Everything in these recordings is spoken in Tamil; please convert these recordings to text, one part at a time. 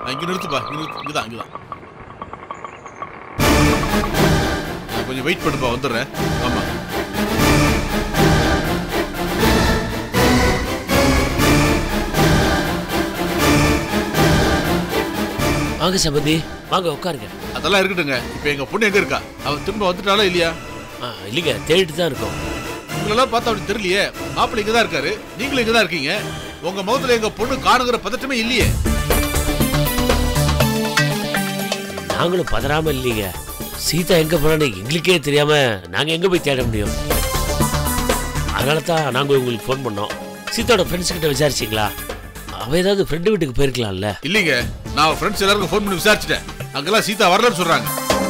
ஆ, இங்க நிறுத்துப்பா இங்க நிறுத்து இங்கதான் இங்கதான் ஆ, கொஞ்சம் வெயிட் பண்ணுப்பா வந்துடுறேன் ஆமா வாங்க சம்பந்தி வாங்க உட்காருங்க அதெல்லாம் இருக்கட்டுங்க இப்போ எங்க பொண்ணு எங்க இருக்கா அவ திரும்ப வந்துட்டாளா இல்லையா ஆ, இல்லைங்க தேடிட்டு தான் இருக்கோம் உங்களெல்லாம் பார்த்தா அப்படி தெரியலையே மாப்பிள்ளை இங்க தான் இருக்காரு நீங்களும் இங்க தான் இருக்கீங்க உங்க முகத்துல எங்க பொண்ணு காணுங்கிற பதட்டமே இல்லையே நாங்களும் பதறாம இல்லைங்க சீதா எங்க போனான்னு எங்களுக்கே தெரியாம நாங்க எங்க போய் தேட முடியும் அதனால தான் நாங்க உங்களுக்கு ஃபோன் பண்ணோம் சீதாவோட ஃப்ரெண்ட்ஸ் கிட்ட விசாரிச்சிங்களா அவ ஏதாவது ஃப்ரெண்டு வீட்டுக்கு போயிருக்கலாம்ல இல்லைங்க நான் ஃப்ரெண்ட்ஸ் எல்லாருக்கும் ஃபோன் பண்ணி விசாரிச்சிட்டேன் அங்கெல்லாம் சீதா வரலன்னு சொல்றாங்க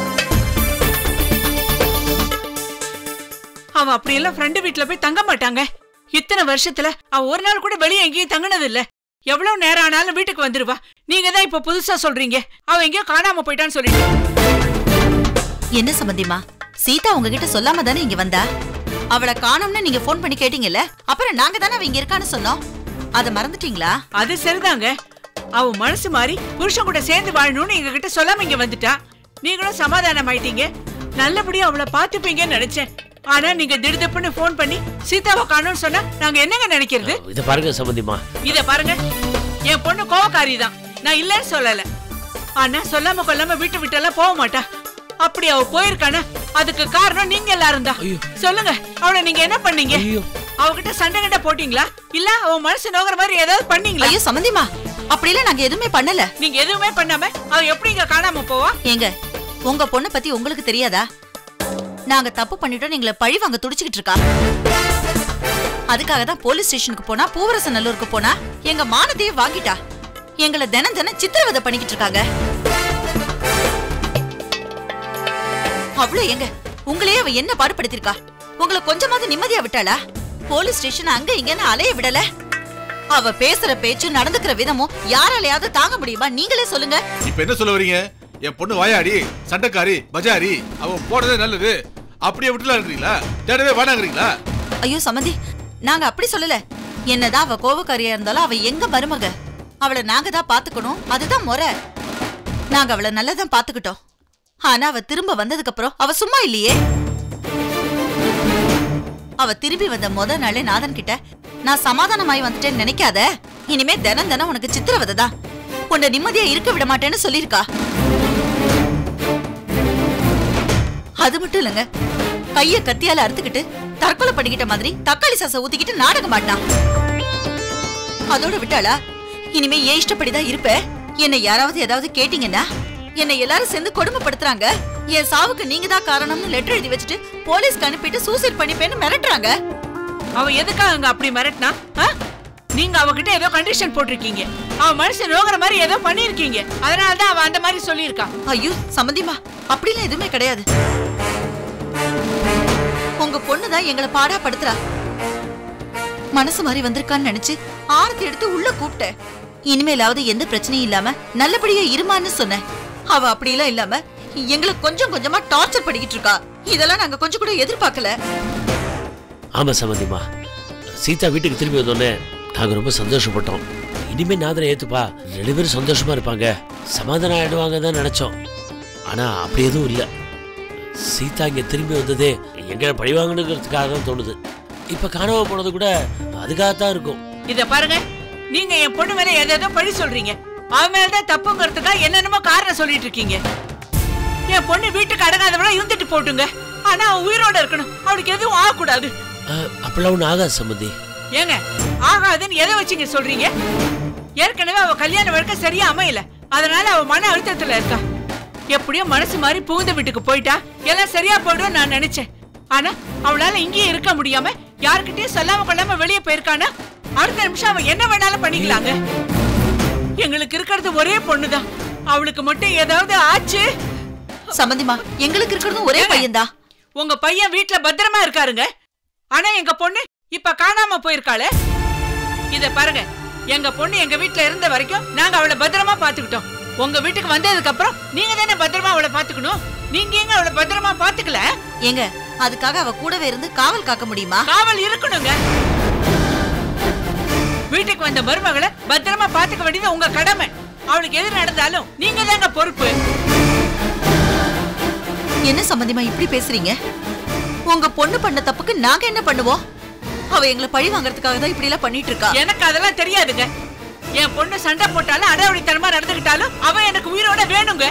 அவன் அப்படியெல்லாம் ஃப்ரெண்டு வீட்ல போய் தங்க மாட்டாங்க இத்தனை வருஷத்துல அவ ஒரு நாள் கூட வெளியே எங்கேயும் தங்கினது இல்ல எவ்வளவு நேரம் ஆனாலும் வீட்டுக்கு வந்துருவா நீங்க தான் இப்ப புதுசா சொல்றீங்க அவ எங்கேயோ காணாம போயிட்டான்னு சொல்லிட்டு என்ன சம்பந்திமா சீதா உங்ககிட்ட சொல்லாம தானே இங்க வந்தா அவளை காணோம்னு நீங்க ஃபோன் பண்ணி கேட்டீங்கல்ல அப்புறம் நாங்க தானே அவ இங்க இருக்கான்னு சொன்னோம் அத மறந்துட்டீங்களா அது சரிதாங்க அவ மனசு மாறி புருஷன் கூட சேர்ந்து வாழணும்னு எங்க கிட்ட சொல்லாம இங்க வந்துட்டா நீங்களும் சமாதானம் ஆயிட்டீங்க நல்லபடியா அவளை பாத்துப்பீங்கன்னு நினைச்சேன் ஆனா நீங்க திடுதப்புன்னு ஃபோன் பண்ணி சீதாவை காணோம்னு சொன்னா நாங்க என்னங்க நினைக்கிறது இதை பாருங்க சம்பந்திமா இத பாருங்க என் பொண்ணு கோவக்காரி தான் நான் இல்லைன்னு சொல்லல ஆனா சொல்லாம கொல்லாம வீட்டு விட்டெல்லாம் போக மாட்டா அப்படி அவ போயிருக்கானா அதுக்கு காரணம் நீங்க எல்லாரும் தான் ஐயோ. சொல்லுங்க அவளை நீங்க என்ன பண்ணீங்க ஐயோ அவகிட்ட சண்டை கிட்ட போட்டீங்களா இல்ல அவ மனசு நோகிற மாதிரி ஏதாவது பண்ணீங்களா ஐயோ சம்பந்திமா அப்படிலாம் நாங்க எதுவுமே பண்ணல நீங்க எதுவுமே பண்ணாம அவ எப்படி இங்க காணாம போவா ஏங்க உங்க பொண்ணை பத்தி உங்களுக்கு தெரியாதா நாங்க தப்பு பண்ணிட்டோம் எங்களை பழி வாங்க துடிச்சுக்கிட்டு இருக்கா அதுக்காக தான் போலீஸ் ஸ்டேஷனுக்கு போனா பூவரச நல்லூருக்கு போனா எங்க மானத்தையே வாங்கிட்டா எங்களை தினம் தினம் சித்திரவதை பண்ணிக்கிட்டு இருக்காங்க அவ்வளவு எங்க உங்களையே அவ என்ன பாடுபடுத்திருக்கா உங்களை கொஞ்சமாவது நிம்மதியா விட்டாளா போலீஸ் ஸ்டேஷன் அங்க இங்கன்னு அலைய விடல அவ பேசுற பேச்சு நடந்துக்கிற விதமும் யாராலையாவது தாங்க முடியுமா நீங்களே சொல்லுங்க இப்ப என்ன சொல்ல வரீங்க என் பொண்ணு வாயாடி சண்டைக்காரி பஜாரி அவ போனதே நல்லது அப்படியே விட்டுலான்றீங்களா தேடவே வேணாங்கிறீங்களா ஐயோ சம்மந்தி நாங்க அப்படி சொல்லல என்னதான் அவ கோவக்காரியா இருந்தாலும் அவ எங்க மருமக அவளை நாங்க தான் பாத்துக்கணும் அதுதான் முறை நாங்க அவளை நல்லதான் பாத்துக்கிட்டோம் ஆனா அவ திரும்ப வந்ததுக்கு அப்புறம் அவ சும்மா இல்லையே அவ திரும்பி வந்த முத நாளே நாதன் கிட்ட நான் சமாதானமாயி வந்துட்டேன்னு நினைக்காத இனிமே தினம் தினம் உனக்கு சித்திரவதை தான் உன்னை நிம்மதியா இருக்க விட மாட்டேன்னு சொல்லியிருக்கா அது மட்டும் இல்லங்க கைய கத்தியால அறுத்துக்கிட்டு தற்கொலை பண்ணிக்கிட்ட மாதிரி தக்காளி சாச ஊத்திக்கிட்டு நாடகம் மாட்டான் அதோட விட்டாளா இனிமே ஏன் இஷ்டப்படிதான் இருப்ப என்னை யாராவது ஏதாவது கேட்டீங்கன்னா என்னை எல்லாரும் சேர்ந்து கொடுமைப்படுத்துறாங்க என் சாவுக்கு நீங்க தான் காரணம்னு லெட்டர் எழுதி வச்சுட்டு போலீஸ்க்கு அனுப்பிட்டு சூசைட் பண்ணிப்பேன்னு மிரட்டுறாங்க அவ எதுக்காக அங்க அப்படி மிரட்டினா ஆ? நீங்க அவகிட்ட ஏதோ கண்டிஷன் போட்டிருக்கீங்க அவ மனசு நோகிற மாதிரி ஏதோ பண்ணிருக்கீங்க அதனால தான் அவ அந்த மாதிரி சொல்லியிருக்கா ஐயோ சம்மந்திமா அப்படிலாம் எதுவுமே கிடையாது உங்க பொண்ணுதான் எங்களை பாடா படுத்துறா மனசு மாதிரி வந்திருக்கான்னு நினைச்சு ஆரத்தி எடுத்து உள்ள கூப்பிட்டேன் இனிமேலாவது எந்த பிரச்சனையும் இல்லாம நல்லபடியா இருமான்னு சொன்னேன் அவ அப்படிலாம் இல்லாம எங்களை கொஞ்சம் கொஞ்சமா டார்ச்சர் பண்ணிக்கிட்டு இருக்கா இதெல்லாம் நாங்க கொஞ்சம் கூட எதிர்பார்க்கல ஆமா சம்பந்திமா சீதா வீட்டுக்கு திரும்பி வந்தோடனே நாங்க ரொம்ப சந்தோஷப்பட்டோம் இனிமே நாதனை ஏத்துப்பா ரெண்டு பேரும் சந்தோஷமா இருப்பாங்க சமாதானம் ஆயிடுவாங்க தான் நினைச்சோம் ஆனா அப்படி எதுவும் இல்ல சீதா இங்க திரும்பி வந்ததே எங்க பழிவாங்கணுங்கிறதுக்காக தான் தோணுது இப்ப காணாம போனது கூட அதுக்காகத்தான் இருக்கும் இத பாருங்க நீங்க என் பொண்ணு மேல ஏதேதோ பழி சொல்றீங்க அவ மேலதான் தப்புங்கிறதுக்காக என்னென்னமோ காரணம் சொல்லிட்டு இருக்கீங்க என் பொண்ணு வீட்டுக்கு அடங்காதவளா இருந்துட்டு போட்டுங்க ஆனா அவ உயிரோட இருக்கணும் அவளுக்கு எதுவும் ஆகக்கூடாது அஹ், அப்பெல்லாம் ஒன்றும் ஆகாது சம்பந்தி ஏங்க ஆகாதுன்னு எதை வச்சுங்க சொல்றீங்க ஏற்கனவே அவ கல்யாண வழக்க சரியா அமையல அதனால அவ மன அழுத்தத்துல இருக்கா எப்படியோ மனசு மாதிரி புகுந்த வீட்டுக்கு போயிட்டா எல்லாம் சரியா போயிடும் நான் நினைச்சேன் ஆனா அவளால இங்கேயே இருக்க முடியாம யார்கிட்டயும் சொல்லாம கொள்ளாம வெளியே போயிருக்கானா அடுத்த நிமிஷம் அவ என்ன வேணாலும் பண்ணிக்கலாங்க எங்களுக்கு இருக்கிறது ஒரே பொண்ணுதான் அவளுக்கு மட்டும் ஏதாவது ஆச்சு சம்மந்திமா எங்களுக்கு இருக்கிறதும் ஒரே பையன்தான் உங்க பையன் வீட்ல பத்திரமா இருக்காருங்க ஆனா எங்க பொண்ணு இப்ப காணாம போயிருக்காளே இத பாருங்க எங்க பொண்ணு எங்க வீட்ல இருந்த வரைக்கும் நாங்க அவளை பத்திரமா பாத்துக்கிட்டோம் உங்க வீட்டுக்கு வந்ததுக்கு அப்புறம் நீங்க தானே பத்திரமா அவளை பாத்துக்கணும் நீங்க எங்க அவளை பத்திரமா பாத்துக்கல ஏங்க அதுக்காக அவ கூடவே இருந்து காவல் காக்க முடியுமா காவல் இருக்கணுங்க வீட்டுக்கு வந்த மருமகளை பத்திரமா பாத்துக்க வேண்டியது உங்க கடமை அவளுக்கு எது நடந்தாலும் நீங்க தாங்க பொறுப்பு என்ன சம்பந்தமா இப்படி பேசுறீங்க உங்க பொண்ணு பண்ண தப்புக்கு நாங்க என்ன பண்ணுவோம் அவ எங்களை பழி வாங்குறதுக்காக தான் இப்படி எல்லாம் பண்ணிட்டு இருக்கா எனக்கு அதெல்லாம் தெரியாதுங்க என் பொண்ணு சண்டை போட்டாலும் அடாவடித்தனமா நடந்துக்கிட்டாலும் அவன் எனக்கு உயிரோட வேணுங்க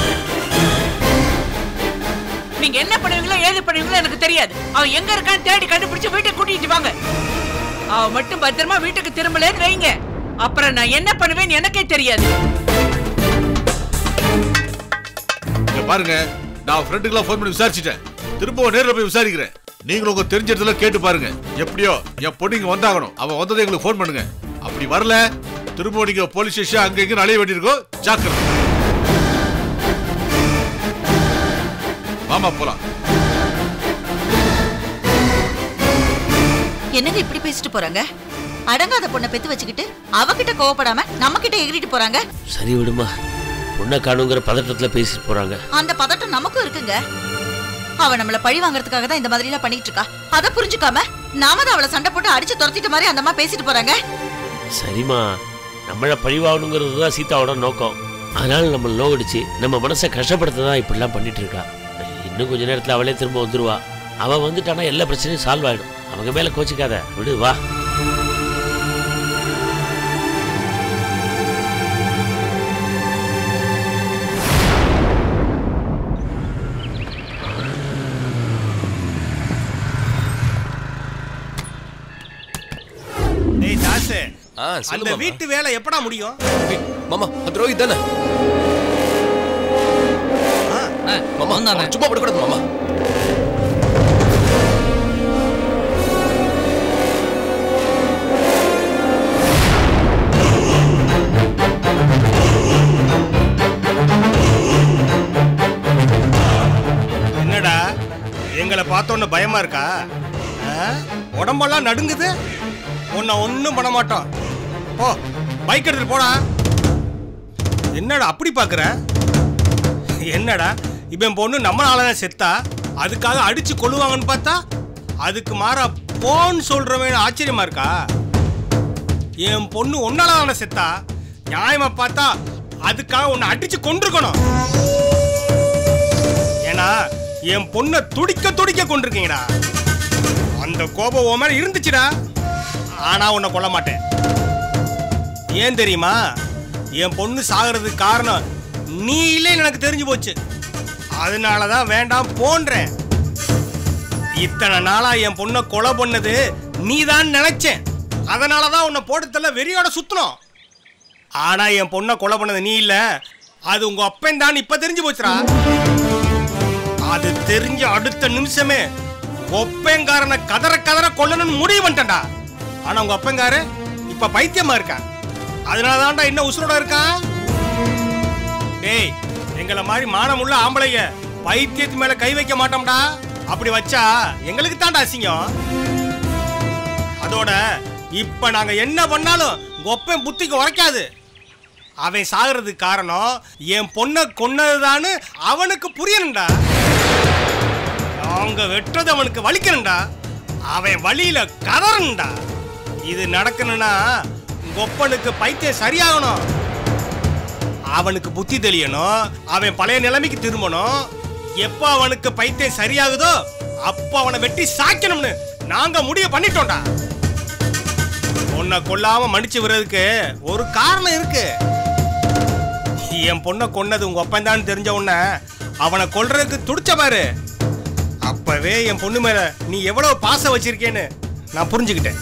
நீங்க என்ன பண்ணுவீங்களோ ஏது பண்ணுவீங்களோ எனக்கு தெரியாது அவன் எங்க இருக்கான்னு தேடி கண்டுபிடிச்சு வீட்டுக்கு கூட்டிட்டு வாங்க அவ மட்டும் பத்திரமா வீட்டுக்கு திரும்பலேன்னு வைங்க அப்புறம் நான் என்ன பண்ணுவேன்னு எனக்கே தெரியாது இங்க பாருங்க நான் ஃப்ரெண்டுக்கெல்லாம் ஃபோன் பண்ணி விசாரிச்சிட்டேன் திரும்பவும் நேர்ல போய் விசாரிக்கிறேன் நீங்களும் உங்க தெரிஞ்ச இடத்துல கேட்டு பாருங்க எப்படியோ என் பொண்ணு இங்க வந்தாகணும் அவன் வந்ததை எங்களுக்கு ஃபோன் பண்ணுங்க அப்படி வரல திரும்பவும் நீங்க போலீஸ் ஸ்டேஷன் அங்க இங்க அலைய வேண்டியிருக்கோம் ஜாக்கிரதை ஆமா போலாம் என்னங்க இப்படி பேசிட்டு போறாங்க அடங்காத பொண்ணை பெத்து வச்சுக்கிட்டு அவகிட்ட கோவப்படாம நம்ம கிட்ட எகிரிட்டு போறாங்க சரி விடுமா பொண்ணை காணுங்கிற பதட்டத்துல பேசிட்டு போறாங்க அந்த பதட்டம் நமக்கும் இருக்குங்க அவ நம்மள பழி வாங்குறதுக்காக தான் இந்த மாதிரி எல்லாம் பண்ணிட்டு இருக்கா அத புரிஞ்சுக்காம நாம தான் அவளை சண்டை போட்டு அடிச்சு துரத்திட்ட மாதிரி அந்த அம்மா பேசிட்டு போறாங்க சரிம்மா நம்மளை பழிவாகணுங்கிறது தான் சீதாவோட நோக்கம் அதனால நம்ம நோகடிச்சு நம்ம மனசை கஷ்டப்படுத்த தான் இப்படிலாம் பண்ணிட்டு இருக்கா இன்னும் கொஞ்ச நேரத்தில் அவளே திரும்ப வந்துருவா அவ வந்துட்டானா எல்லா பிரச்சனையும் சால்வ் ஆயிடும் அவங்க மேல கோச்சிக்காத விடு வா டேய் தாசு ஆ அந்த சொல்லு மாமா. வீட்டு வேலை எப்படா முடியும் ஏய், மாமா அந்த ரோஹித் தானே மாமா அவன் சும்மா படக்கூடாது மாமா என்னடா எங்களை பார்த்தோன்னு பயமா இருக்கா ஆ? உடம்பெல்லாம் நடுங்குது உன்னை ஒன்றும் பண்ண மாட்டோம் போ பைக் எடுத்துட்டு போடா என்னடா அப்படி பார்க்குற என்னடா இவன் பொண்ணு நம்மளால தான் செத்தா அதுக்காக அடிச்சு கொள்ளுவாங்கன்னு பார்த்தா அதுக்கு மாறா போன்னு சொல்றவன் ஆச்சரியமா இருக்கா என் பொண்ணு ஒன்னால தானே செத்தா நியாயமா பார்த்தா அதுக்காக உன்னை அடிச்சு கொண்டிருக்கணும் ஏன்னா என் பொண்ணை துடிக்க துடிக்க கொண்டிருக்கீங்கடா அந்த கோபம் உன் மேல இருந்துச்சுடா ஆனா உன்னை கொல்ல மாட்டேன் ஏன் தெரியுமா என் பொண்ணு சாகிறதுக்கு காரணம் நீ இல்லைன்னு எனக்கு தெரிஞ்சு போச்சு அதனால தான் வேண்டாம் போன்றேன் இத்தனை நாளா என் பொண்ணை கொலை பண்ணது நீ தான் நினைச்சேன் அதனால தான் உன்னை போட்டதில்ல வெறியோட சுத்தணும் ஆனா என் பொண்ணை கொலை பண்ணது நீ இல்ல அது உங்க அப்பன் தான் இப்ப தெரிஞ்சு போச்சுடா அது தெரிஞ்ச அடுத்த நிமிஷமே ஒப்பேங்காரனை கதற கதற கொல்லணும்னு முடிவு பண்ணிட்டேன்டா ஆனா உங்க அப்பங்காரு இப்ப பைத்தியமா இருக்கான் அதனால தான்டா இன்னும் உசுரோட இருக்கான் டேய் எங்களை மாதிரி மானமுள்ள ஆம்பளைங்க பைத்தியத்து மேல கை வைக்க மாட்டோம்டா அப்படி வச்சா எங்களுக்கு தான்டா அசிங்கம் அதோட இப்ப நாங்க என்ன பண்ணாலும் ஒப்பன் புத்திக்கு உரைக்காது அவன் சாகிறதுக்கு காரணம் என் பொண்ணை கொன்னதுதான்னு அவனுக்கு புரியணும்டா நாங்க வெட்டுறது அவனுக்கு வலிக்கணும்டா அவன் வழியில கதறணும்டா இது நடக்கணும்னா கொப்பனுக்கு பைத்தியம் சரியாகணும் அவனுக்கு புத்தி தெளியணும் அவன் பழைய நிலைமைக்கு திரும்பணும் எப்போ அவனுக்கு பைத்தியம் சரியாகுதோ அப்போ அவனை வெட்டி சாய்க்கணும்னு நாங்க முடிவு பண்ணிட்டோம்டா உன்னை கொல்லாம மன்னிச்சு விடுறதுக்கு ஒரு காரணம் இருக்கு என் பொண்ணை கொன்னது உங்க ஒப்பந்தான்னு தெரிஞ்ச உடனே அவனை கொல்றதுக்கு துடிச்ச பாரு அப்பவே என் பொண்ணு மேல நீ எவ்வளவு பாசம் வச்சிருக்கேன்னு நான் புரிஞ்சுக்கிட்டேன்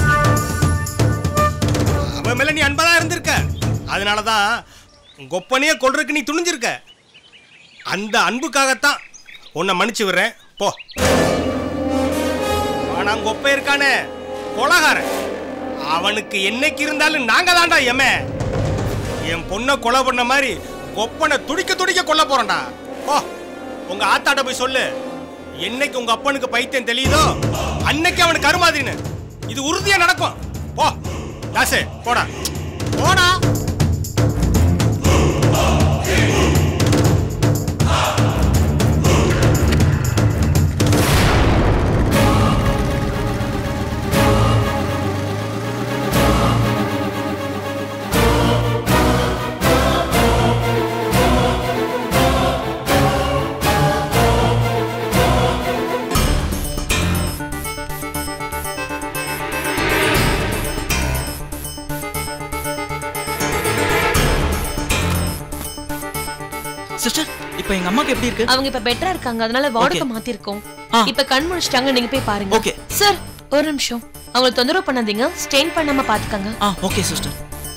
அவன் மேல நீ அன்பா தான் இருந்திருக்க அதனாலதான் உங்க ஒப்பனையே கொல்றதுக்கு நீ துணிஞ்சிருக்க அந்த அன்புக்காகத்தான் உன்னை மன்னிச்சு விடுறேன் போ ஆனா உங்க ஒப்ப இருக்கானே கொலகாரன் அவனுக்கு என்னைக்கு இருந்தாலும் நாங்க தான்டா எம என் பொண்ணை கொலை பண்ண மாதிரி கொப்பனை துடிக்க துடிக்க கொல்ல போறேன்டா போ உங்க ஆத்தாட்ட போய் சொல்லு என்னைக்கு உங்க அப்பனுக்கு பைத்தியம் தெரியுதோ அன்னைக்கு அவனுக்கு கருமாதின்னு இது உறுதியா நடக்கும் போ தாசு போடா போடா சிஸ்டர் இப்போ எங்க அம்மாக்கு எப்படி இருக்கு அவங்க இப்ப பெட்டரா இருக்காங்க அதனால வார்டுக்கு மாத்திருக்கோம் ஆ. இப்ப கண் முழிச்சிட்டாங்க நீங்க போய் பாருங்க ஓகே சார் ஒரு நிமிஷம் அவங்களை தொந்தரவு பண்ணாதீங்க ஸ்டெயின் பண்ணாம பாத்துக்கங்க ஆ ஓகே சிஸ்டர்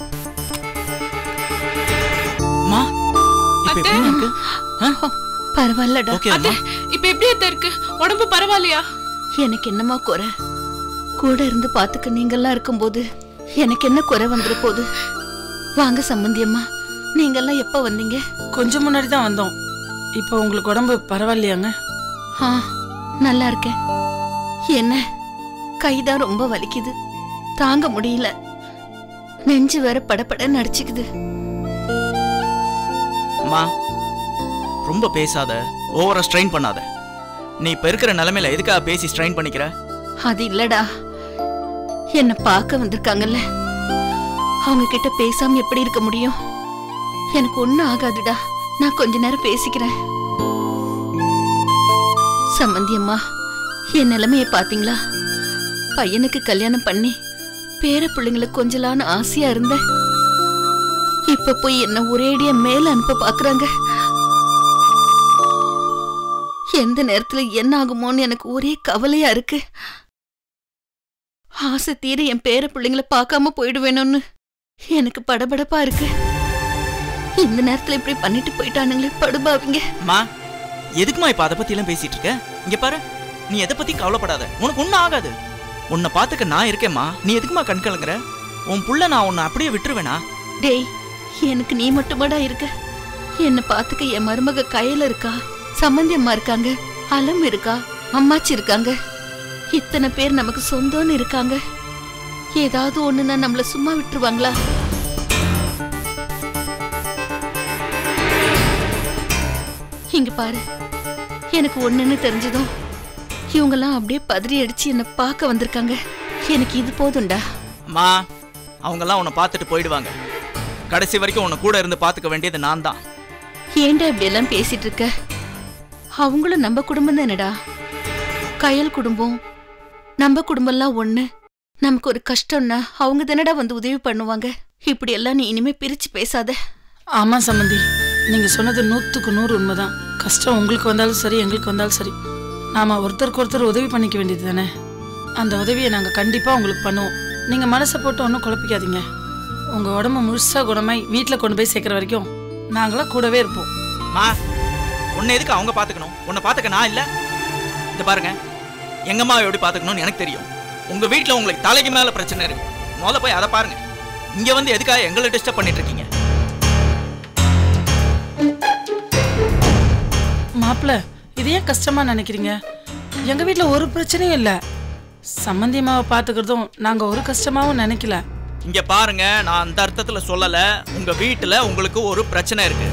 அம்மா இப்போ எப்படி இருக்கு ஆ பரவாயில்லடா ஓகே அம்மா இப்ப எப்படி அத்தை இருக்கு உடம்பு பரவாயில்லையா எனக்கு என்னமா குறை கூட இருந்து பாத்துக்க நீங்கெல்லாம் இருக்கும்போது எனக்கு என்ன குறை வந்துட போகுது வாங்க சம்பந்தியம்மா நீங்கெல்லாம் எப்ப வந்தீங்க கொஞ்சம் முன்னாடி தான் வந்தோம் இப்போ உங்களுக்கு உடம்பு பரவாயில்லையாங்க ஆ நல்லா இருக்கேன் என்ன கைதான் ரொம்ப வலிக்குது தாங்க முடியல நெஞ்சு வேற படபட நடிச்சுக்குது அம்மா ரொம்ப பேசாத ஓவரா ஸ்ட்ரெயின் பண்ணாத நீ இப்ப இருக்கிற நிலைமையில எதுக்காக பேசி ஸ்ட்ரெயின் பண்ணிக்கிற அது இல்லடா என்ன பார்க்க வந்திருக்காங்கல்ல அவங்க கிட்ட பேசாம எப்படி இருக்க முடியும் எனக்கு ஒண்ணும் ஆகாதுடா நான் கொஞ்ச நேரம் பேசிக்கிறேன் சம்பந்தியம்மா என் நிலைமைய பாத்தீங்களா பையனுக்கு கல்யாணம் பண்ணி பேர பிள்ளைங்களை கொஞ்சலான்னு ஆசையா இருந்தேன் இப்ப போய் என்ன ஒரேடியா மேல அனுப்ப பாக்குறாங்க எந்த நேரத்துல என்ன ஆகுமோன்னு எனக்கு ஒரே கவலையா இருக்கு ஆசை தீர என் பேர பிள்ளைங்கள பார்க்காம போயிடுவேணும்னு எனக்கு படபடப்பா இருக்கு இந்த நேரத்துல இப்படி பண்ணிட்டு போயிட்டானுங்களே படுபாவிங்க அம்மா எதுக்குமா இப்ப அதை பத்தி எல்லாம் பேசிட்டு இருக்க இங்க பாரு நீ எதை பத்தி கவலைப்படாத உனக்கு ஒண்ணும் ஆகாது உன்னை பாத்துக்க நான் இருக்கேம்மா நீ எதுக்குமா கண் கலங்குற உன் புள்ள நான் உன்னை அப்படியே விட்டுருவேனா டேய் எனக்கு நீ மட்டுமாடா இருக்க என்ன பாத்துக்க என் மருமக கையில இருக்கா சம்மந்தி அம்மா இருக்காங்க அலம் இருக்கா அம்மாச்சி இருக்காங்க இத்தனை பேர் நமக்கு சொந்தம்னு இருக்காங்க ஏதாவது ஒண்ணுன்னா நம்மள சும்மா விட்டுருவாங்களா இங்க பாரு எனக்கு ஒண்ணுன்னு தெரிஞ்சதும் இவங்கெல்லாம் அப்படியே பதறி அடிச்சு என்ன பார்க்க வந்திருக்காங்க எனக்கு இது போதும்டா அம்மா அவங்கெல்லாம் உன்னை பார்த்துட்டு போயிடுவாங்க கடைசி வரைக்கும் உன்னை கூட இருந்து பார்த்துக்க வேண்டியது நான் தான் ஏன்டா இப்படி எல்லாம் பேசிட்டு இருக்க அவங்களும் நம்ம குடும்பம் தானடா கயல் குடும்பம் நம்ம குடும்பம்லாம் ஒண்ணு நமக்கு ஒரு கஷ்டம்னா அவங்க தானடா வந்து உதவி பண்ணுவாங்க இப்படி எல்லாம் நீ இனிமே பிரிச்சு பேசாத ஆமா சம்மந்தி நீங்க சொன்னது நூத்துக்கு நூறு உண்மைதான் கஷ்டம் உங்களுக்கு வந்தாலும் சரி எங்களுக்கு வந்தாலும் சரி நாம ஒருத்தருக்கு ஒருத்தர் உதவி பண்ணிக்க வேண்டியது தானே அந்த உதவியை நாங்க கண்டிப்பா உங்களுக்கு பண்ணுவோம் நீங்க மனசை போட்டு ஒன்றும் குழப்பிக்காதீங்க உங்க உடம்பு முழுசா குணமாய் வீட்டில் கொண்டு போய் சேர்க்கிற வரைக்கும் நாங்களாம் கூடவே இருப்போம் மா உன்னை எதுக்கு அவங்க பார்த்துக்கணும் உன்னை பார்த்துக்க நான் இல்ல இந்த பாருங்க எங்க அம்மாவை எப்படி பார்த்துக்கணும்னு எனக்கு தெரியும் உங்க வீட்ல உங்களுக்கு தலைக்கு மேல பிரச்சனை இருக்கு முதல்ல போய் அதை பாருங்க இங்க வந்து எதுக்காக எங்களை டிஸ்டர்ப் பண்ணிட்டு இருக்கீங்க மாப்பிள்ள இது ஏன் கஷ்டமா நினைக்கிறீங்க எங்க வீட்டில் ஒரு பிரச்சனையும் இல்லை சம்மந்தியமாவை பார்த்துக்கிறதும் நாங்க ஒரு கஷ்டமாவும் நினைக்கல இங்க பாருங்க நான் அந்த அர்த்தத்துல சொல்லல உங்க வீட்டுல உங்களுக்கு ஒரு பிரச்சனை இருக்கு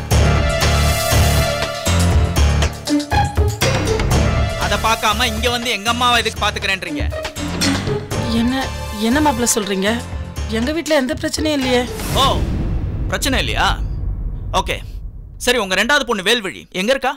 அதை பார்க்காம இங்க வந்து எங்க அம்மாவை எதுக்கு பாத்துக்கிறேன்றீங்க என்ன என்ன மாப்பிள்ள சொல்றீங்க எங்க வீட்ல எந்த பிரச்சனையும் இல்லையே ஓ பிரச்சனை இல்லையா ஓகே சரி உங்க ரெண்டாவது பொண்ணு வேல்வழி எங்க இருக்கா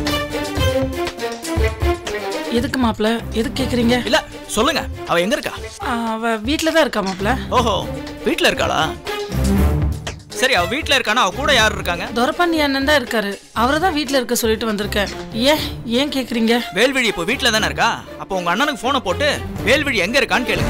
எதுக்கு மாப்பிள்ள எதுக்கு கேக்குறீங்க இல்ல சொல்லுங்க அவ எங்க இருக்கா ஆ, அவ வீட்ல தான் இருக்கா மாப்பிள்ள ஓஹோ வீட்ல இருக்காளா சரி அவ வீட்ல இருக்கானா அவ கூட யார் இருக்காங்க துரப்பாண்டி அண்ணன் தான் இருக்காரு அவரை தான் வீட்ல இருக்க சொல்லிட்டு வந்திருக்கேன் ஏன் ஏன் கேக்குறீங்க வேல்விழி இப்போ வீட்ல தானே இருக்கா அப்போ உங்க அண்ணனுக்கு போனை போட்டு வேல்விழி எங்க இருக்கான்னு கேளுங்க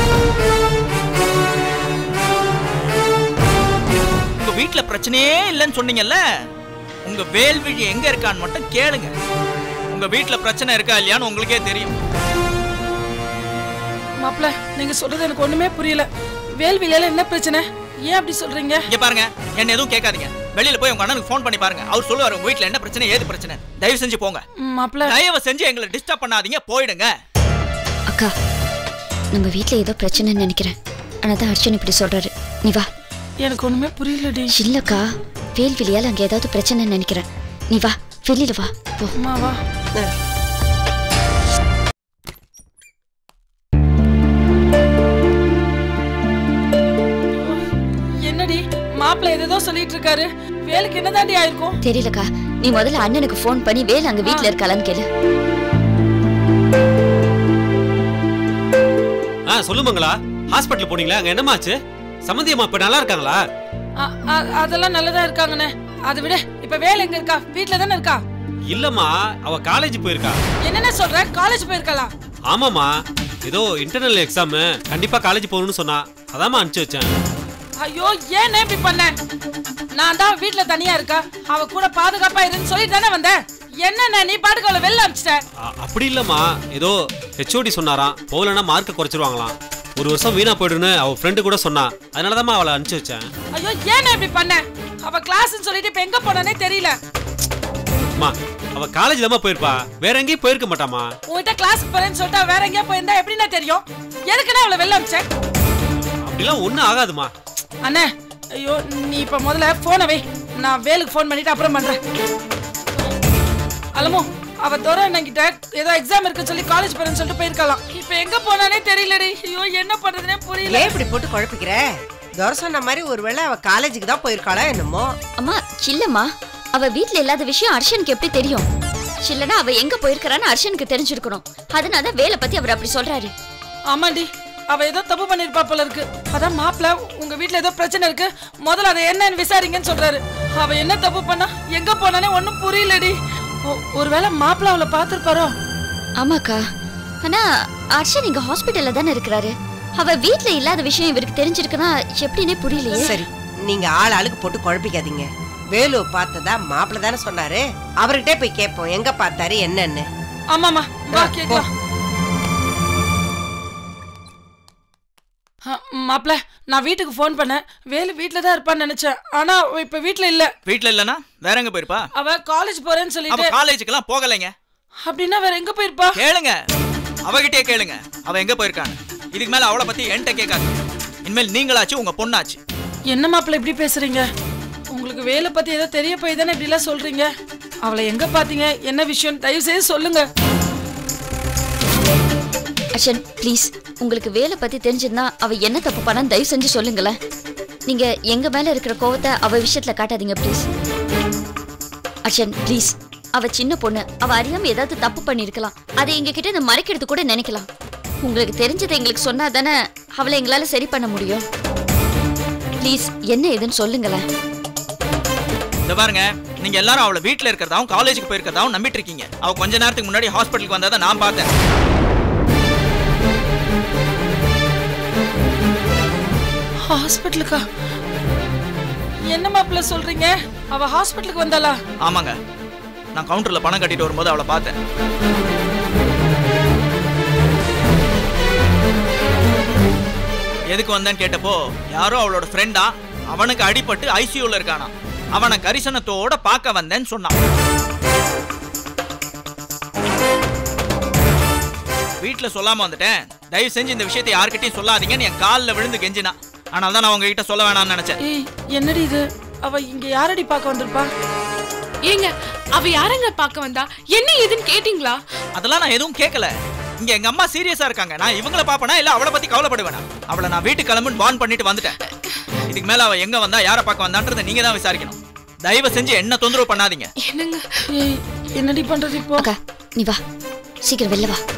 உங்க வீட்ல பிரச்சனையே இல்லைன்னு சொன்னீங்கல்ல உங்க வேல்விழி எங்க இருக்கான்னு மட்டும் கேளுங்க உங்க வீட்ல பிரச்சனை இருக்கா இல்லையான்னு உங்களுக்கே தெரியும் மாப்பிள்ள நீங்க சொல்றது எனக்கு ஒண்ணுமே புரியல வேல்விலையில என்ன பிரச்சனை ஏன் அப்படி சொல்றீங்க இங்க பாருங்க என்ன எதுவும் கேட்காதீங்க வெளியில போய் உங்க அண்ணனுக்கு ஃபோன் பண்ணி பாருங்க அவர் சொல்லுவாரு உங்க வீட்ல என்ன பிரச்சனை ஏது பிரச்சனை தயவு செஞ்சு போங்க மாப்பிள்ள தயவு செஞ்சு எங்களை டிஸ்டர்ப் பண்ணாதீங்க போயிடுங்க அக்கா நம்ம வீட்ல ஏதோ பிரச்சனைன்னு நினைக்கிறேன் ஆனா தான் அர்ச்சன் இப்படி சொல்றாரு நீ வா எனக்கு ஒண்ணுமே புரியலடி இல்லக்கா வேல்விழியால் அங்க ஏதாவது பிரச்சனைன்னு நினைக்கிறேன் நீ வா வெளியில வா போ அம்மா வா என்னடி மாப்பிள்ள ஏதேதோ சொல்லிட்டு இருக்காரு வேலுக்கு என்னதாண்டி ஆயிருக்கும் தெரியலக்கா நீ முதல்ல அண்ணனுக்கு ஃபோன் பண்ணி வேல் அங்க வீட்ல இருக்காளான்னு கேளு ஆ சொல்லு மங்களா ஹாஸ்பிட்டல் போனீங்களா அங்க என்னமாச்சு சம்மந்தியம்மா இப்ப நல்லா இருக்காங்களா அ- அ- அதெல்லாம் நல்லதா இருக்காங்கண்ணே அதை விட இப்ப வேலை எங்க இருக்கா வீட்ல தானே இருக்கா இல்லம்மா அவ காலேஜ் போயிருக்கா என்னென்ன சொல்ற காலேஜ் போயிருக்கலாம் ஆமாம்மா ஏதோ இன்டர்னல் எக்ஸாம் கண்டிப்பா காலேஜ் போகணும்னு சொன்னா அதாம்மா அனுப்பிச்சு வச்சேன் ஐயோ ஏன் இப்படி பண்ண நான் தான் வீட்ல தனியா இருக்கா அவ கூட பாதுகாப்பா இருன்னு சொல்லிட்டு தானே வந்தேன் என்னென்ன நீ பாட்டுக்கு அவளை வெளில அனுப்பிச்சிட்ட அ- அப்படி இல்லம்மா ஏதோ ஹெச்ஓடி சொன்னாராம் போகலன்னா மார்க்கை குறைச்சிருவாங்களாம் ஒரு வருஷம் வீணா போயிடுன்னு அவ ஃப்ரெண்டு கூட சொன்னா அதனால அவளை அனுப்பிச்சு வச்சேன் ஐயோ ஏன் இப்படி பண்ண அவ கிளாஸ்னு சொல்லிட்டு இப்ப எங்க போனானே தெரியல அம்மா அவ காலேஜ் தாம்மா போயிருப்பா வேற எங்கேயும் போயிருக்க மாட்டாமா உன்கிட்ட கிளாஸ்க்கு போறேன்னு சொல்லிட்டு அவ வேற எங்கேயா போயிருந்தா எப்படின்னா தெரியும் எதுக்குன்னா அவளை வெளில அனுப்பிச்சேன் அப்படிலாம் ஒன்றும் ஆகாதுமா அண்ணே ஐயோ நீ இப்ப முதல்ல போனை வை நான் வேலுக்கு ஃபோன் பண்ணிட்டு அப்புறம் பண்றேன் அலமோ அவ தோற என்கிட்ட ஏதோ எக்ஸாம் இருக்குன்னு சொல்லி காலேஜ் போறேன்னு சொல்லிட்டு போயிருக்கலாம் இப்ப எங்க போனானே தெரியலடி ஐயோ என்ன பண்றதுனே புரியல ஏன் இப்படி போட்டு குழப்பிக்கிற தோர சொன்ன மாதிரி ஒருவேளை அவ காலேஜுக்கு தான் போயிருக்காளா என்னமோ அம்மா இல்லம்மா அவ வீட்ல இல்லாத விஷயம் அர்ஷனுக்கு எப்படி தெரியும் இல்லனா அவ எங்க போயிருக்கறான்னு அர்ஷனுக்கு தெரிஞ்சிருக்கணும் அதனால தான் வேலை பத்தி அவர் அப்படி சொல்றாரு ஆமாண்டி அவ ஏதோ தப்பு பண்ணிருப்பா போல இருக்கு அதான் மாப்பிள உங்க வீட்ல ஏதோ பிரச்சனை இருக்கு முதல்ல அதை என்னன்னு விசாரிங்கன்னு சொல்றாரு அவ என்ன தப்பு பண்ணா எங்க போனானே ஒண்ணும் புரியலடி ஒ- ஒருவேளை மாப்பிள அவளை பாத்திருப்பாரோ ஆமாக்கா ஆனா அர்ஷன் இங்க ஹாஸ்பிட்டல்ல தானே இருக்கிறாரு அவ வீட்ல இல்லாத விஷயம் இவருக்கு தெரிஞ்சிருக்குன்னா எப்படின்னே புரியலையே சரி நீங்க ஆள் ஆளுக்கு போட்டு குழப்பிக்காதீங்க வேலு பார்த்ததா மாப்பிள்ள தானே சொன்னாரு அவர்கிட்டே போய் கேட்போம் எங்க பார்த்தாரு என்னன்னு ஆமாமா வா கேக்கலாம் மாப்பிள நான் வீட்டுக்கு ஃபோன் பண்ணேன் வேலு வீட்ல தான் இருப்பான்னு நினைச்சேன் ஆனா அவ இப்ப வீட்ல இல்ல வீட்ல இல்லனா வேற எங்க போயிருப்பா அவ காலேஜ் போறேன்னு அவ சொல்லிட்டு காலேஜுக்கெல்லாம் போகலைங்க அப்படின்னா வேற எங்க போயிருப்பா கேளுங்க அவகிட்டே கேளுங்க அவ எங்க போயிருக்கான்னு இதுக்கு மேல அவளை பத்தி என்கிட்ட கேட்காது இனிமேல் நீங்களாச்சு உங்க பொண்ணாச்சு என்ன மாப்பிள்ள இப்படி பேசுறீங்க உங்களுக்கு வேலை பத்தி ஏதோ தெரிய போய் தானே இப்படி எல்லாம் சொல்றீங்க அவளை எங்க பாத்தீங்க என்ன விஷயம் தயவு செய்து சொல்லுங்க அர்ஷன் ப்ளீஸ் உங்களுக்கு வேலை பத்தி தெரிஞ்சிருந்தா அவ என்ன தப்பு பண்ணான்னு தயவு செஞ்சு சொல்லுங்களேன் நீங்க எங்க மேல இருக்கிற கோவத்தை அவ விஷயத்துல காட்டாதீங்க ப்ளீஸ் அர்ஷன் ப்ளீஸ் அவ சின்ன பொண்ணு அவ அறியாம ஏதாவது தப்பு பண்ணிருக்கலாம் அதை எங்க கிட்ட இருந்து மறைக்கிறது கூட நினைக்கலாம் உங்களுக்கு தெரிஞ்சதை எங்களுக்கு சொன்னா தானே அவளை எங்களால சரி பண்ண முடியும் ப்ளீஸ் என்ன ஏதுன்னு சொல்லுங்களேன் இந்த பாருங்க நீங்க எல்லாரும் அவளை வீட்ல இருக்கிறதாவும் காலேஜுக்கு போயிருக்கிறதாவும் நம்பிட்டு இருக்கீங்க அவ கொஞ்ச நேரத்துக்கு முன்னாடி ஹாஸ்பிட்டலுக்கு வந்ததை நான் பார்த்தேன் ஹாஸ்பிட்டலுக்கா என்ன மாப்பிள்ள சொல்றீங்க அவ ஹாஸ்பிட்டலுக்கு வந்தாளா ஆமாங்க நான் கவுண்டர்ல பணம் கட்டிட்டு வரும்போது அவளை பார்த்தேன் எதுக்கு வந்தேன்னு கேட்டப்போ யாரோ அவளோட ஃப்ரெண்டா அவனுக்கு அடிபட்டு ஐசியூல இருக்கானா அவனை கரிசனத்தோட பார்க்க வந்தேன்னு சொன்னான் வீட்ல சொல்லாம வந்துட்டேன் தயவு செஞ்சு இந்த விஷயத்தை யார்கிட்டயும் சொல்லாதீங்கன்னு என் காலில் விழுந்து கெஞ்சினா ஆனால் தான் நான் உங்ககிட்ட சொல்ல வேணாம்னு நினைச்சேன் ஏய் என்னடி இது அவ இங்க யாரடி பார்க்க வந்திருப்பா ஏங்க அவ யாரங்க பார்க்க வந்தா என்ன ஏதுன்னு கேட்டிங்களா அதெல்லாம் நான் எதுவும் கேட்கல இங்க எங்க அம்மா சீரியஸா இருக்காங்க நான் இவங்கள பாப்பனா இல்ல அவளை பத்தி கவலைப்படுவேனா அவளை நான் வீட்டுக்கு கிளம்புன்னு வான் பண்ணிட்டு வந்துட்டேன் இதுக்கு மேல அவ எங்க வந்தா யாரை பார்க்க வந்தான்றதை நீங்க தான் விசாரிக்கணும் தயவு செஞ்சு என்ன தொந்தரவு பண்ணாதீங்க என்னங்க ஏய் என்னடி பண்றது இப்போ அக்கா நீ வா சீக்கிரம் வெளில வா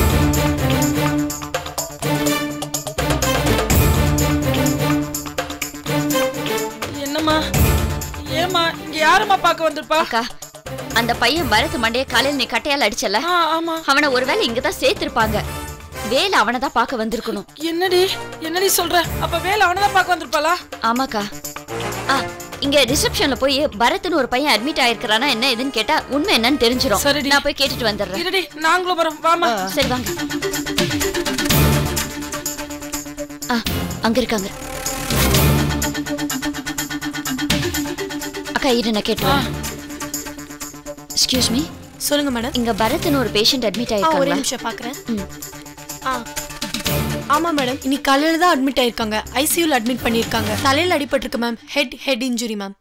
என்னம்மா ஏமா இங்க யாரம்மா பார்க்க வந்திருப்பா அக்கா அந்த பையன் பரத் மண்டைய காலையில் நீ கட்டையால் அடிச்சல ஆ ஆமா அவனை ஒருவேளை இங்க தான் சேர்த்திருப்பாங்க வேலை அவனை தான் பார்க்க வந்திருக்கணும் என்னடி என்னடி சொல்ற அப்ப வேலை அவனதான் பார்க்க வந்திருப்பாளா ஆமாக்கா ஆ இங்க ரிசப்ஷன்ல போய் பரத்னு ஒரு பையன் அட்மிட் ஆயிருக்கிறானா என்ன ஏதுன்னு கேட்டா உண்மை என்னன்னு தெரிஞ்சிரும் சரிடி. நான் போய் கேட்டுட்டு வந்துடுறேன் இருடி நாங்களும் வரோம் வாமா சரி வாங்க ஆ அங்க இருக்காங்க அக்கா இரு நான் கேட்டு எக்ஸ்கியூஸ் மீ சொல்லுங்க மேடம் இங்க பரத்னு ஒரு பேஷண்ட் அட்மிட் ஆ ஒரே ஆயிருக்காங்களா நிமிஷம் பாக்குறேன் ம். ஆ ஆமா மேடம் இன்னைக்கு காலையில தான் அட்மிட் ஆயிருக்காங்க ஐசியூல அட்மிட் பண்ணிருக்காங்க தலையில அடிபட்டிருக்கு ma'am head head injury ma'am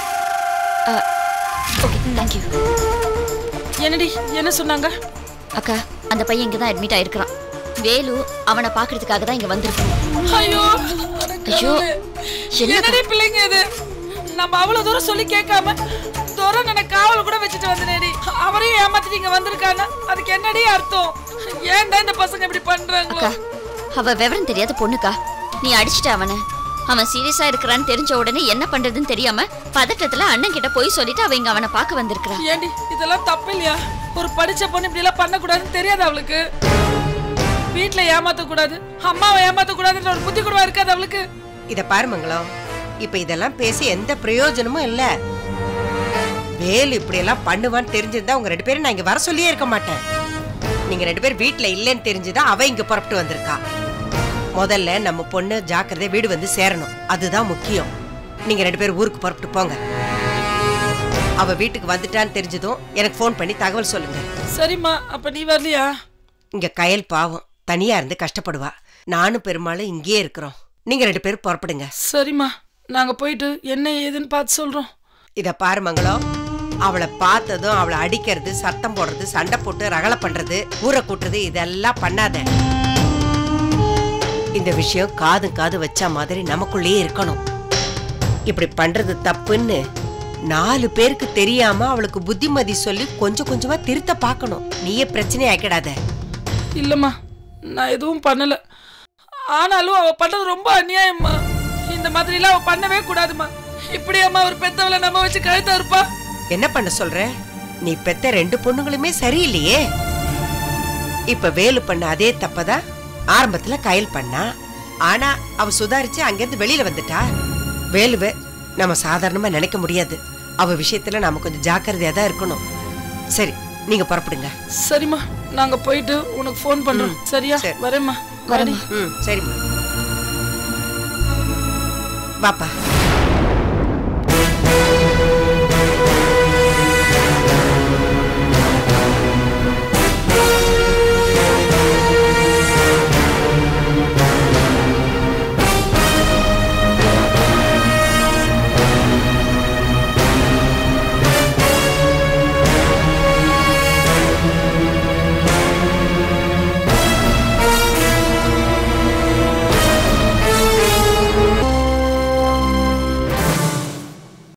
okay thank you என்னடி என்ன சொன்னாங்க அக்கா அந்த பையன் இங்க தான் அட்மிட் ஆயிருக்கிறான் வேலு அவனை பாக்குறதுக்காக தான் இங்க வந்திருக்கோம் ஐயோ ஐயோ என்னக்கா என்னடி பிள்ளைங்க இது நம்ம அவ்வளவு தூரம் சொல்லி கேட்காம தூரம் எனக்கு காவல் கூட வச்சுட்டு வந்தனேடி அவரையும் ஏமாத்திட்டு இங்க வந்திருக்காங்க அதுக்கு என்னடி அர்த்தம் ஏன்டா இந்த பசங்க இப்படி பண்றாங்களோ அக்கா அவ விவரம் தெரியாத பொண்ணுக்கா நீ அடிச்சிட்ட அவனை அவன் சீரியஸா இருக்கிறான்னு தெரிஞ்ச உடனே என்ன பண்றதுன்னு தெரியாம பதட்டத்துல அண்ணன் கிட்ட போய் சொல்லிட்டு அவ இங்க அவனை பார்க்க வந்திருக்கிறா ஏண்டி இதெல்லாம் தப்பு இல்லையா ஒரு படிச்ச பொண்ணு இப்படி எல்லாம் பண்ணக்கூடாதுன்னு தெரியாது அவளுக்கு வீட்டுல ஏமாத்த கூடாது அம்மாவை ஏமாத்த கூடாதுன்ற ஒரு புத்தி கூடவா இருக்காது அவளுக்கு இத பாரு மங்களம் இப்ப இதெல்லாம் பேசி எந்த பிரயோஜனமும் இல்ல வேலு இப்படி எல்லாம் பண்ணுவான்னு தெரிஞ்சிருந்தா உங்க ரெண்டு பேரும் நான் இங்க வர சொல்லியே இருக்க மாட்டேன் நீங்க ரெண்டு பேரும் வீட்ல இல்லைன்னு தெரிஞ்சுதான் அவ இங்க புறப்பட்டு வந்திருக்கா முதல்ல நம்ம பொண்ணு ஜாக்கிரதை வீடு வந்து சேரணும் அதுதான் முக்கியம் நீங்க ரெண்டு பேரும் ஊருக்கு புறப்பட்டு போங்க அவ வீட்டுக்கு வந்துட்டான்னு தெரிஞ்சதும் எனக்கு ஃபோன் பண்ணி தகவல் சொல்லுங்க சரிம்மா அப்ப நீ வரலையா இங்க கயல் பாவம் தனியா இருந்து கஷ்டப்படுவா நானும் பெருமாளும் இங்கேயே இருக்கிறோம் நீங்க ரெண்டு பேரும் புறப்படுங்க சரிம்மா நாங்க போயிட்டு என்ன ஏதுன்னு பார்த்து சொல்றோம் இத பாரு மங்களம் அவளை பார்த்ததும் அவளை அடிக்கிறது சத்தம் போடுறது சண்டை போட்டு ரகலை பண்றது ஊரை கூட்டுறது இதெல்லாம் பண்ணாத இந்த விஷயம் காது காது வச்ச மாதிரி நமக்குள்ளேயே இருக்கணும் இப்படி பண்றது தப்புன்னு நாலு பேருக்கு தெரியாம அவளுக்கு புத்திமதி சொல்லி கொஞ்சம் கொஞ்சமா திருத்த பார்க்கணும் நீயே பிரச்சனை ஆக்கிடாத இல்லம்மா நான் எதுவும் பண்ணல ஆனாலும் அவ பண்ணது ரொம்ப அநியாயம்மா இந்த மாதிரி எல்லாம் அவ பண்ணவே கூடாதும்மா இப்படி அம்மா ஒரு பெத்தவளை நம்ம வச்சு கழுத்தா இருப்பா என்ன பண்ண சொல்ற நீ பெத்த ரெண்டு பொண்ணுங்களுமே சரியில்லையே இப்ப வேலு பண்ண அதே தப்பதான் ஆரம்பத்துல கயல் பண்ணா ஆனா அவ சுதாரிச்சு அங்கிருந்து வெளியில வந்துட்டா வேலுவை நம்ம சாதாரணமா நினைக்க முடியாது அவ விஷயத்துல நாம கொஞ்சம் ஜாக்கிரதையா தான் இருக்கணும் சரி நீங்க புறப்படுங்க சரிம்மா நாங்க போயிட்டு உனக்கு ஃபோன் பண்றோம் சரியா வரேம்மா வரேம்மா ம் சரிம்மா வாப்பா